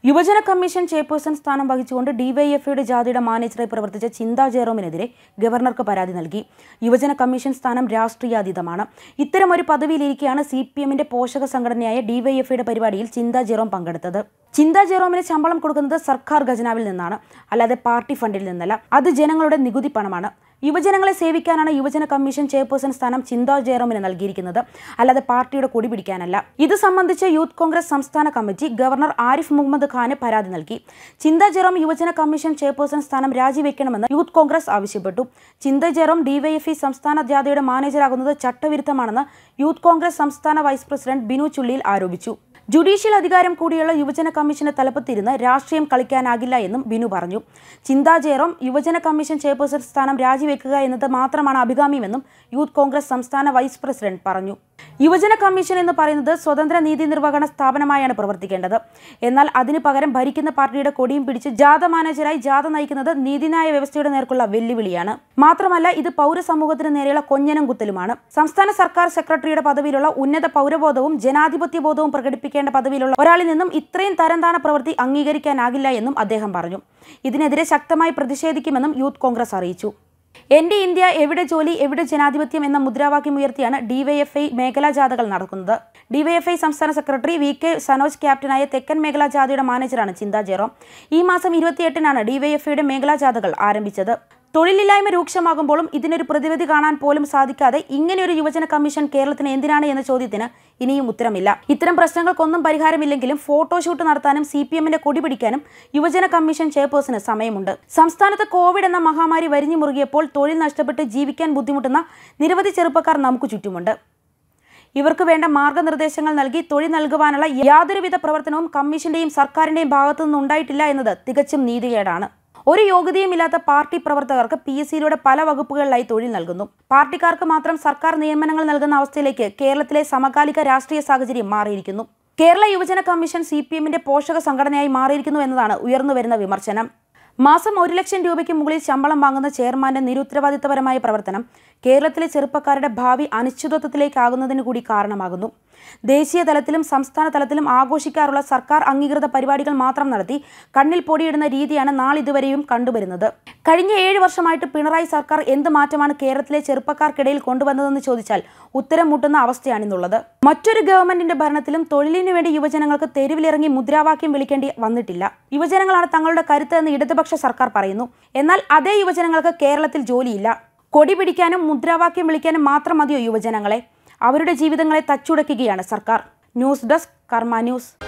യുവജന commission chairperson സ്ഥാനം വഹിച്ചുകൊണ്ട് ഡിവൈഎഫ്ഐയുടെ ജാഥയുടെ മാനേജറായി പ്രവർത്തിച്ച ചിന്താ ജെറോമിനെതിരെ ഗവർണർക്ക് പരാതി നൽകി യുവജന കമ്മീഷൻ സ്ഥാനം രാഷ്ട്രീയാതീതമാണ് ഇത്തരം ഒരു പദവിയിലിരിക്കെയാണ് സി പി എമ്മിന്റെ പോഷക സംഘടനയായ ഡിവൈഎഫ്ഐയുടെ പരിപാടിയിൽ ചിന്താ ജെറോം പങ്കെടുത്തത് ചിന്താ ജെറോമിന് ശമ്പളം കൊടുക്കുന്നത് സർക്കാർ ഖജനാവിൽ നിന്നാണ് അല്ലാതെ പാർട്ടി ഫണ്ടിൽ നിന്നല്ല അത് ജനങ്ങളുടെ നികുതി പണമാണ് യുവജനങ്ങളെ സേവിക്കാനാണ് യുവജന കമ്മീഷൻ ചെയർപേഴ്സൺ സ്ഥാനം ചിന്താ ജയറാമിന് നൽകിയിരിക്കുന്നത് അല്ലാതെ പാർട്ടിയുടെ കൊടി പിടിക്കാനല്ല ഇത് സംബന്ധിച്ച് യൂത്ത് കോൺഗ്രസ് സംസ്ഥാന കമ്മിറ്റി ഗവർണർ ആരിഫ് മുഹമ്മദ് ഖാന് പരാതി നൽകി ചിന്താ ജെറോം യുവജന കമ്മീഷൻ ചെയർപേഴ്സൺ സ്ഥാനം രാജിവെക്കണമെന്ന് യൂത്ത് കോൺഗ്രസ് ആവശ്യപ്പെട്ടു ചിന്ത ജെറോം ഡിവൈഎഫ്ഇ സംസ്ഥാന ജാഥയുടെ മാനേജറാകുന്നത് ചട്ടവിരുദ്ധമാണെന്ന് യൂത്ത് കോൺഗ്രസ് സംസ്ഥാന വൈസ് പ്രസിഡന്റ് ബിനു ചുള്ളിയിൽ ആരോപിച്ചു ജുഡീഷ്യൽ അധികാരം കൂടിയുള്ള യുവജന കമ്മീഷന്റെ തലപ്പത്തിരുന്ന് രാഷ്ട്രീയം കളിക്കാനാകില്ല എന്നും ബിനു പറഞ്ഞു ചിന്താ ജെറോം യുവജന കമ്മീഷൻ ചെയർപേഴ്സൺ സ്ഥാനം രാജിവെക്കുക എന്നത് മാത്രമാണ് അഭികാമ്യമെന്നും യൂത്ത് കോൺഗ്രസ് സംസ്ഥാന വൈസ് പ്രസിഡന്റ് പറഞ്ഞു യുവജന കമ്മീഷൻ എന്ന് പറയുന്നത് സ്വതന്ത്ര നീതി നിർവഹണ സ്ഥാപനമായാണ് പ്രവർത്തിക്കേണ്ടത് എന്നാൽ അതിന് പകരം ഭരിക്കുന്ന പാർട്ടിയുടെ കൊടിയും പിടിച്ച് ജാഥ മാനേജരായി ജാഥ നയിക്കുന്നത് നീതിന്യായ വ്യവസ്ഥയുടെ നേർക്കുള്ള വെല്ലുവിളിയാണ് മാത്രമല്ല ഇത് പൗരസമൂഹത്തിന് നേരെയുള്ള കൊഞ്ഞനം കുത്തലുമാണ് സംസ്ഥാന സർക്കാർ സെക്രട്ടറിയുടെ പദവിയിലുള്ള ഉന്നത പൗരബോധവും ജനാധിപത്യ ബോധവും പ്രകടിപ്പിക്കേണ്ട പദവിയിലുള്ള ഒരാളിൽ നിന്നും ഇത്രയും തരംതാണ പ്രവൃത്തി അംഗീകരിക്കാനാകില്ല എന്നും അദ്ദേഹം പറഞ്ഞു ഇതിനെതിരെ ശക്തമായി പ്രതിഷേധിക്കുമെന്നും യൂത്ത് കോൺഗ്രസ് അറിയിച്ചു എന്റെ ഇന്ത്യ എവിടെ ജോലി എവിടെ ജനാധിപത്യം എന്ന മുദ്രാവാക്യം ഉയർത്തിയാണ് ഡിവൈഎഫ്ഐ മേഖലാ ജാഥകൾ നടക്കുന്നത് ഡിവൈഎഫ്ഐ സംസ്ഥാന സെക്രട്ടറി വി കെ സനോജ് ക്യാപ്റ്റനായ തെക്കൻ മേഖലാ ജാഥയുടെ മാനേജറാണ് ചിന്താ ജെറോം ഈ മാസം ഇരുപത്തിയെട്ടിനാണ് ഡിവൈഎഫ്ഐയുടെ മേഖലാ ജാഥകൾ ആരംഭിച്ചത് തൊഴിലില്ലായ്മ രൂക്ഷമാകുമ്പോഴും ഇതിനൊരു പ്രതിവിധി കാണാൻ പോലും സാധിക്കാതെ ഇങ്ങനെയൊരു യുവജന കമ്മീഷൻ കേരളത്തിന് എന്തിനാണ് എന്ന ചോദ്യത്തിന് ഇനിയും ഉത്തരമില്ല ഇത്തരം പ്രശ്നങ്ങൾക്കൊന്നും പരിഹാരമില്ലെങ്കിലും ഫോട്ടോഷൂട്ട് നടത്താനും സി പി എമ്മിന്റെ കൊടി പിടിക്കാനും യുവജന കമ്മീഷൻ ചെയർപേഴ്സണ് സമയമുണ്ട് സംസ്ഥാനത്ത് കോവിഡ് എന്ന മഹാമാരി വരിഞ്ഞു മുറുകിയപ്പോൾ തൊഴിൽ നഷ്ടപ്പെട്ട് ജീവിക്കാൻ ബുദ്ധിമുട്ടുന്ന നിരവധി ചെറുപ്പക്കാർ നമുക്ക് ചുറ്റുമുണ്ട് ഇവർക്ക് വേണ്ട മാർഗനിർദ്ദേശങ്ങൾ നൽകി തൊഴിൽ നൽകുവാനുള്ള യാതൊരുവിധ പ്രവർത്തനവും കമ്മീഷന്റെയും സർക്കാരിന്റെയും ഭാഗത്തു നിന്ന് ഉണ്ടായിട്ടില്ല എന്നത് തികച്ചും നീതികേടാണ് ഒരു യോഗ്യതയുമില്ലാത്ത പാർട്ടി പ്രവർത്തകർക്ക് പി എസ് സിയിലൂടെ പല വകുപ്പുകളിലായി തൊഴിൽ നൽകുന്നു പാർട്ടിക്കാർക്ക് മാത്രം സർക്കാർ നിയമനങ്ങൾ നൽകുന്ന അവസ്ഥയിലേക്ക് കേരളത്തിലെ സമകാലിക രാഷ്ട്രീയ സാഹചര്യം മാറിയിരിക്കുന്നു കേരള യുവജന കമ്മീഷൻ സി പി എമ്മിന്റെ പോഷക സംഘടനയായി മാറിയിരിക്കുന്നു എന്നതാണ് ഉയർന്നുവരുന്ന വിമർശനം മാസം ഒരു ലക്ഷം രൂപയ്ക്ക് മുകളിൽ ശമ്പളം വാങ്ങുന്ന ചെയർമാന്റെ നിരുത്തരവാദിത്തപരമായ പ്രവർത്തനം കേരളത്തിലെ ചെറുപ്പക്കാരുടെ ഭാവി അനിശ്ചിതത്വത്തിലേക്കാകുന്നതിന് കൂടി കാരണമാകുന്നു ദേശീയ തലത്തിലും സംസ്ഥാന തലത്തിലും ആഘോഷിക്കാറുള്ള സർക്കാർ അംഗീകൃത പരിപാടികൾ മാത്രം നടത്തി കണ്ണിൽ പൊടിയിടുന്ന രീതിയാണ് നാളിതുവരെയും കണ്ടുവരുന്നത് കഴിഞ്ഞ ഏഴ് വർഷമായിട്ട് പിണറായി സർക്കാർ എന്ത് മാറ്റമാണ് കേരളത്തിലെ ചെറുപ്പക്കാർക്കിടയിൽ കൊണ്ടുവന്നതെന്ന് ചോദിച്ചാൽ ഉത്തരം മുട്ടുന്ന അവസ്ഥയാണിന്നുള്ളത് മറ്റൊരു ഗവൺമെന്റിന്റെ ഭരണത്തിലും തൊഴിലിനു വേണ്ടി യുവജനങ്ങൾക്ക് തെരുവിലിറങ്ങി മുദ്രാവാക്യം വിളിക്കേണ്ടി വന്നിട്ടില്ല യുവജനങ്ങളാണ് തങ്ങളുടെ കരുത്ത് എന്ന് ഇടതുപക്ഷ സർക്കാർ പറയുന്നു എന്നാൽ അതേ യുവജനങ്ങൾക്ക് കേരളത്തിൽ ജോലിയില്ല കൊടി പിടിക്കാനും മുദ്രാവാക്യം വിളിക്കാനും മാത്രം മതിയോ യുവജനങ്ങളെ അവരുടെ ജീവിതങ്ങളെ തച്ചുടയ്ക്കുകയാണ് സർക്കാർ ന്യൂസ് ഡെസ്ക് കർമ്മ ന്യൂസ്